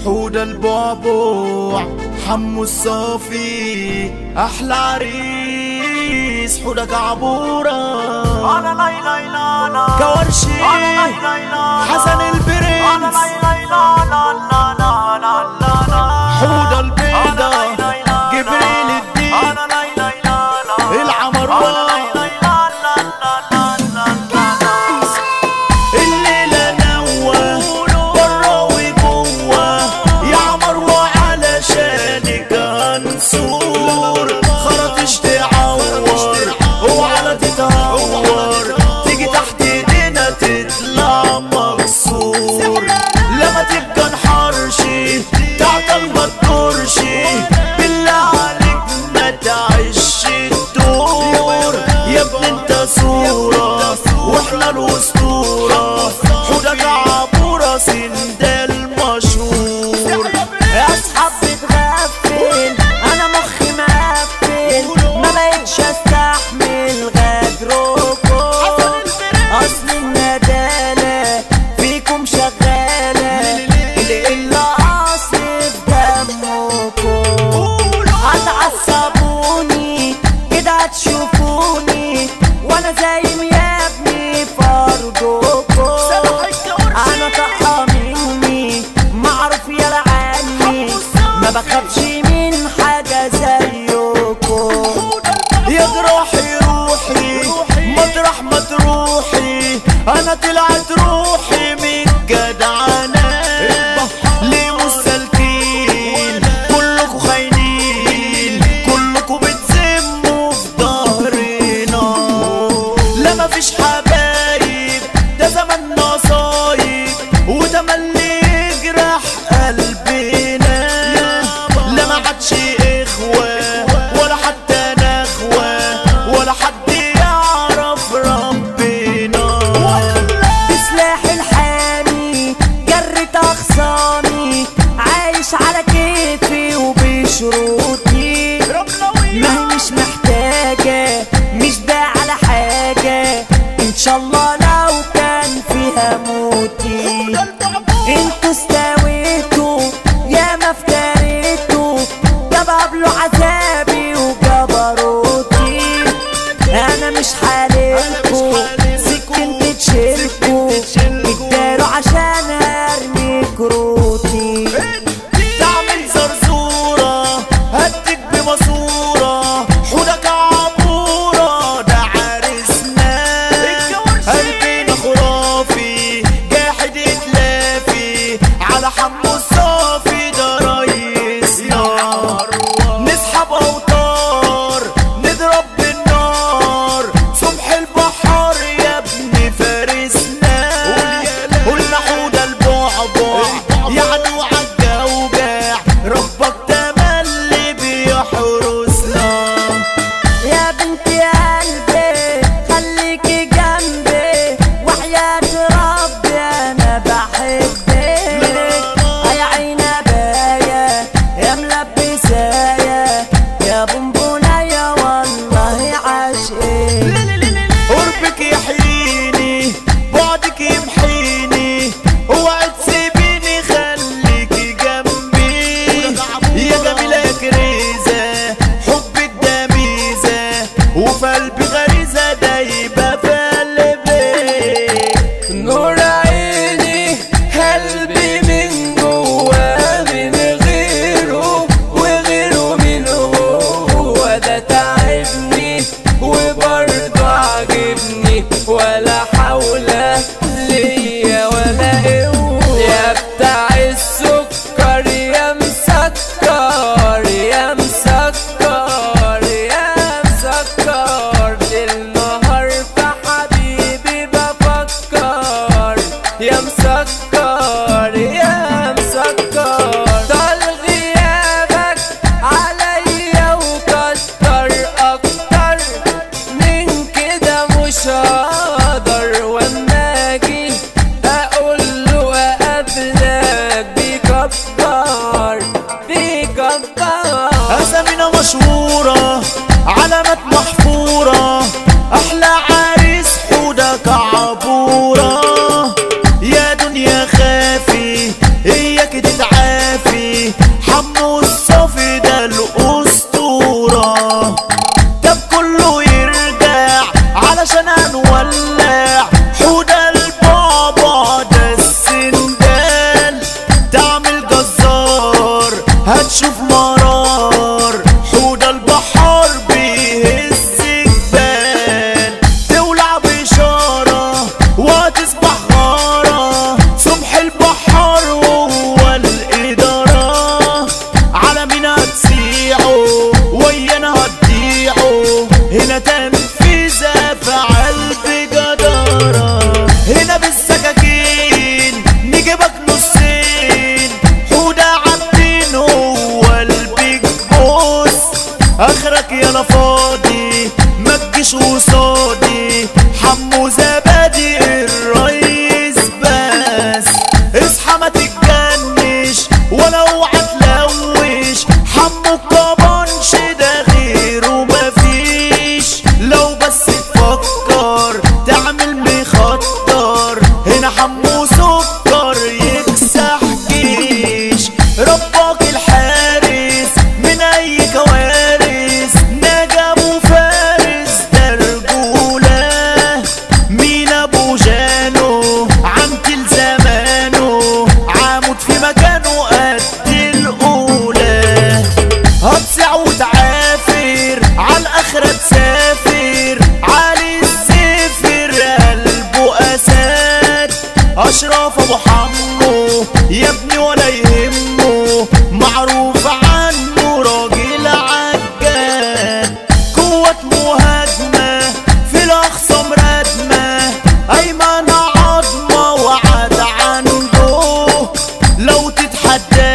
حود البعبع حمو الصافي احلى عريس حودك عبورة انا لاي لاي لا لا كورشي انا لاي لاي لا حسن انا البرنس لاي لاي لا لا لا لا لا لا لا حود أنا البيضة لاي لاي لا لا. جبريل الدين انا لاي لاي لا لا انا العمروان لاي لاي لا لا لا لا لا لا الليلة نوى برا وجوه يا عمر علشانك هنسور خرطش تعور وعلى تتهور تيجي تحت ايدينا تطلع مكسور لما تبقى نحرشي تعطل ما تدورشي بالله عليك ما تعيش الدور يا ابني انت صورة واحنا الاسطورة حودك عبورة سندال مشهور اصحاب بتغفل انا مخي مقفل ما بقتش استحمل غدركم اصل الندالة فيكم شغالة اللي عاصف دمكم هتعصبوني كده هتشوفوني وانا زي يا ابني فرجكم انا طاقة مني معروف يا عني ما بخافش من حاجة زيكم يا روحي روحي مطرح ما تروحي انا طلعت روحي من جدعنة ليه مسالكين كلكوا خاينين كلكوا بتذموا في ظهرنا لا مفيش حبايب ده زمن نصايب وده اللي يجرح قلبنا لا ما عادش اخوة ولا حتى نخوة ولا حد يعرف ربنا بسلاح الحامي جرت اخصامي عايش على كيفي وبشروطي ما هي مش محتاجة مش باع على حاجة ان شاء الله لو كان فيها موتي انتوا استويتوا يا ما افتريتوا جاب قبله عذابي وجبروتي انا مش حالفكوا سكنت تشيلكوا اتداروا عشان ارمي كروتي تعمل زرزورة هديك بماسورة حودك عبورة ده عرسنا قلبنا خرافي جاحد اتلافي على حمو الصافي ده ريسنا نسحب اوتار نضرب بالنار صبح البحر يا ابن فارسنا قلنا حوده البعبع يعني عالجوجع ربك تملي بيحرسنا يا بنتي قلبي خليكي جنبي وحياة ربي انا بحبك يا عينا بايا يا ملبسايا يا بونبونايا والله عاشقك قربك يحييني بعدك يمحيني اوعي تسيبيني خليكي جنبي يا جميلة يا كريزة حبك ده ميزة وفي قلبي غريزة دايبة في قلبي نور عيني قلبي من جوا من غيره وغيره من هو ده تعبني وبرضه عاجبني ولا حول ليا ولا قوة يا بتاع السكر يا مسكر يا مسكر يا مسكر النهار في حبيبي بفكر يا مسكر يا مسكر طال غيابك عليا وكتر اكتر من كده مش هقدر واما اجي اقول له اقابلك بيكبر بيكبر أسامينا مشهورة علامات محفورة أحلى عريس حودك عبورة يا دنيا خافي إياك تتعافي هتشوف مرار حوض البحر بيهز جبال تولع بشارة وتصبح غارة سمح البحر وهو الإدارة على مين هتسيعوا ويانا هتضيعوا هنا تنفيذة فعل بجدارة هنا بالسكاكين نجيبك نصين حودة عابدين هو البيج بوس اخرك يلا فاضي ما تجيش قصادي حمو زبادي الريس بس اصحى ما تتجنش ولا اوعى تلوش حمو الكبنش ده غيره مفيش لو بس تفكر تعمل مخطر هنا حمو سكر يكسح جيش ربك الحارس من اي كوارث نجم وفارس ده رجوله مين ابو جانو عنتل زمانه عامد في مكانه قد الاولى هتصع وتعافر عالاخرة تسافر علي الزفر قلبه اسد اشرف ابو حمو يا ابني ولا يهمه معروف عنه راجل عجال قوة مهاجمة في الاخصام ردمة ايمن عظمة وعد عنده لو تتحدى